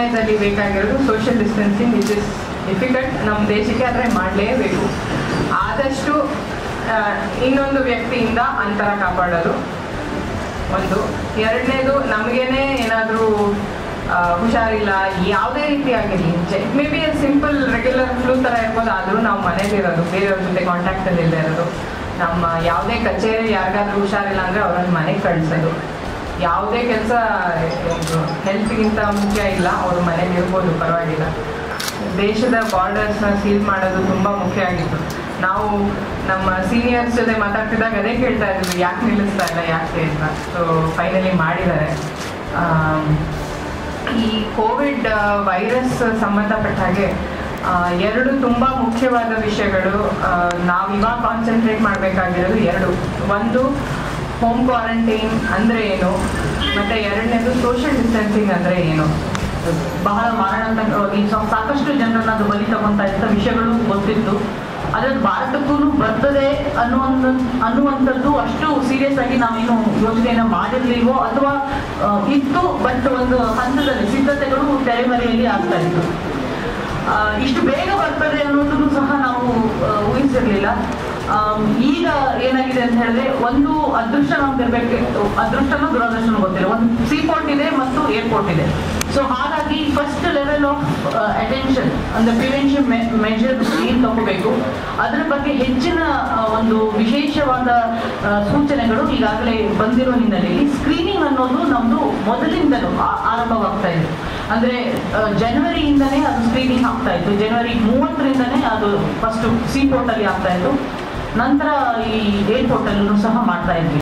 ಸಮಯದಲ್ಲಿ ಬೇಕಾಗಿರೋದು social distancing it is difficult ನಮ್ಮ ದೇಶಕ್ಕೆ ಆದರೆ ಮಾಡಲೇಬೇಕು ಆದಷ್ಟು ಆ, ಇನ್ನೊಂದು ವ್ಯಕ್ತಿಯಿಂದ ಅಂತರ ಕಾಪಾಡೋದು ಒಂದು ಎರಡನೇದು ನಮಗೇನೆ ಏನಾದರೂ ಹುಷಾರಿಲ್ಲ ಯಾವುದೇ ರೀತಿ ಆಗಿರಲಿ may be simple regular flu ಥರ ಇರ್ಬೋದು ಆದರೂ ನಾವು ಮನೇಲಿರೋದು ಬೇರೆಯವ್ರ ಜೊತೆ ಕಾಂಟ್ಯಾಕ್ಟಲ್ಲಿ ಇಲ್ಲದೆ ಇರೋದು ನಮ್ಮ ಯಾವುದೇ ಕಚೇರಿ ಯಾರಿಗಾದ್ರೂ ಹುಷಾರಿಲ್ಲ ಅಂದರೆ ಅವ್ರನ್ನ ಮನೆಗೆ ಕಳಿಸೋದು ಯಾವುದೇ ಕೆಲಸ ಹೆಲ್ತ್ಗಿಂತ ಮುಖ್ಯ ಇಲ್ಲ ಅವರು ಮನೇಲಿ ಇರ್ಬೋದು ಪರವಾಗಿಲ್ಲ ದೇಶದ ಬಾರ್ಡರ್ಸ್ನ ಸೀಲ್ ಮಾಡೋದು ತುಂಬ ಮುಖ್ಯ ಆಗಿತ್ತು ನಾವು ನಮ್ಮ ಸೀನಿಯರ್ಸ್ ಜೊತೆ ಮಾತಾಡ್ತಿದ್ದಾಗ ಅದೇ ಕೇಳ್ತಾ ಇದ್ವಿ ಯಾಕೆ ನಿಲ್ಲಿಸ್ತಾ ಇಲ್ಲ ಯಾಕೆ ಅಂತ ಸೊ ಫೈನಲಿ ಮಾಡಿದ್ದಾರೆ ಆಮ್, ಈ ಕೋವಿಡ್ ವೈರಸ್ ಸಂಬಂಧಪಟ್ಟ ಹಾಗೆ ಆ, ಎರಡು ತುಂಬ ಮುಖ್ಯವಾದ ವಿಷಯಗಳು ನಾವು ಇವಾಗ ಕಾನ್ಸಂಟ್ರೇಟ್ ಮಾಡಬೇಕಾಗಿರೋದು ಎರಡು ಒಂದು ಹೋಮ್ ಕ್ವಾರಂಟೈನ್ ಅಂದರೆ ಏನು ಮತ್ತು ಎರಡನೇದು ಸೋಷಿಯಲ್ ಡಿಸ್ಟೆನ್ಸಿಂಗ್ ಅಂದರೆ ಏನು ಬಹಳ ಮಾರಣಾಂತಕವಾಗಿ ಸಾ- ಸಾಕಷ್ಟು ಜನರನ್ನ ಅದು ಬಲಿ ತಗೊಂತ ಇದ್ದ ವಿಷಯಗಳು ಗೊತ್ತಿತ್ತು ಆದ್ರೆ ಅದು ಭಾರತಕ್ಕೂ ಬರ್ತದೆ ಅನ್ನುವಂಥ ಅನ್ನುವಂಥದ್ದು ಅಷ್ಟು ಸೀರಿಯಸ್ ಆಗಿ ನಾವೇನು ಯೋಚನೆಯನ್ನ ಮಾಡಿರ್ಲಿಲ್ವೋ ಅಥವಾ ಆ, ಇತ್ತು ಬಟ್ ಒಂದು ಹಂತದಲ್ಲಿ ಸಿದ್ಧತೆಗಳು ತೆರೆಮರೆಯಲ್ಲಿ ಆಗ್ತಾ ಇತ್ತು ಆ, ಇಷ್ಟು ಬೇಗ ಬರ್ತದೆ ಅನ್ನೋದನ್ನು ಸಹ ನಾವು ಆ, ಊಹಿಸಿರ್ಲಿಲ್ಲ ಆಮ್, ಈಗ ಏನಾಗಿದೆ ಅಂತ ಹೇಳಿದ್ರೆ ಒಂದು ಅದೃಷ್ಟ ನಮ್ಗೆ ಇರ್ಬೇಕು ಅದೃಷ್ಟನೋ ದುರದೃಷ್ಟನೋ ಗೊತ್ತಿಲ್ಲ ಒಂದು ಸೀ ಪೋರ್ಟ್ ಇದೆ ಮತ್ತು ಏರ್ಪೋರ್ಟ್ ಇದೆ ಸೊ ಹಾಗಾಗಿ ಫಸ್ಟ್ ಲೆವೆಲ್ ಆಫ್ ಅಟೆನ್ಷನ್ ಅಂದ್ರೆ ಪ್ರಿವೆನ್ಷನ್ ಮೆಜರ್ ಏನ್ ತಗೋಬೇಕು ಅದರ ಬಗ್ಗೆ ಹೆಚ್ಚಿನ ಆ, ಒಂದು ವಿಶೇಷವಾದ ಆ, ಸೂಚನೆಗಳು ಈಗಾಗಲೇ ಬಂದಿರೋ ಹಿನ್ನೆಲೆಯಲ್ಲಿ ಸ್ಕ್ರೀನಿಂಗ್ ಅನ್ನೋದು ನಮ್ದು ಮೊದಲಿಂದಲೂ ಆ- ಆರಂಭವಾಗ್ತಾ ಇದೆ ಅಂದ್ರೆ ಆ, ಜನವರಿಯಿಂದನೇ ಅದು ಸ್ಕ್ರೀನಿಂಗ್ ಆಗ್ತಾ ಇತ್ತು ಜನವರಿ ಮೂವತ್ತರಿಂದನೇ ಅದು ಫಸ್ಟ್ ಸಿ ಪೋರ್ಟ್ ಅಲ್ಲಿ ಆಗ್ತಾ ಇತ್ತು ನಂತರ ಈ ಏರ್ಪೋರ್ಟ್ ಅಲ್ಲೂ ಸಹ ಮಾಡ್ತಾ ಇದ್ವಿ